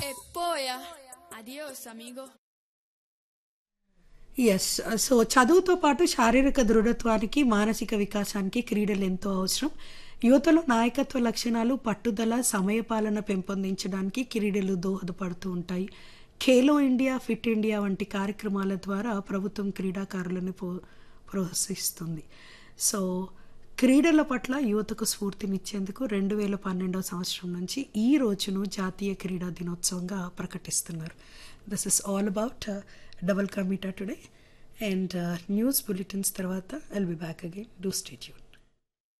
E poi, adios amigo. Yes so చదువుతో పాటు శారీరక దృఢత్వానికి మానసిక వికాసానికి క్రీడలు ఎంతో అవసరం యువతలో నాయకత్వ లక్షణాలు పట్టుదల సమయపాలన పెంపొందించడానికి క్రీడలు దోహదపడుతూ ఉంటాయి ఖేలో ఇండియా ఫిట్ ఇండియా వంటి కార్యక్రమాల ద్వారా ప్రభుత్వం క్రీడాకారులను పో ప్రోత్సహిస్తుంది సో క్రీడల పట్ల యువతకు స్ఫూర్తినిచ్చేందుకు రెండు వేల పన్నెండవ సంవత్సరం నుంచి ఈ రోజును జాతీయ క్రీడా దినోత్సవంగా ప్రకటిస్తున్నారు దిస్ ఇస్ ఆల్ అబౌట్ డబల్ కమిటా టుడే అండ్ న్యూస్ బులెటిన్స్ తర్వాత will be back again do stay tune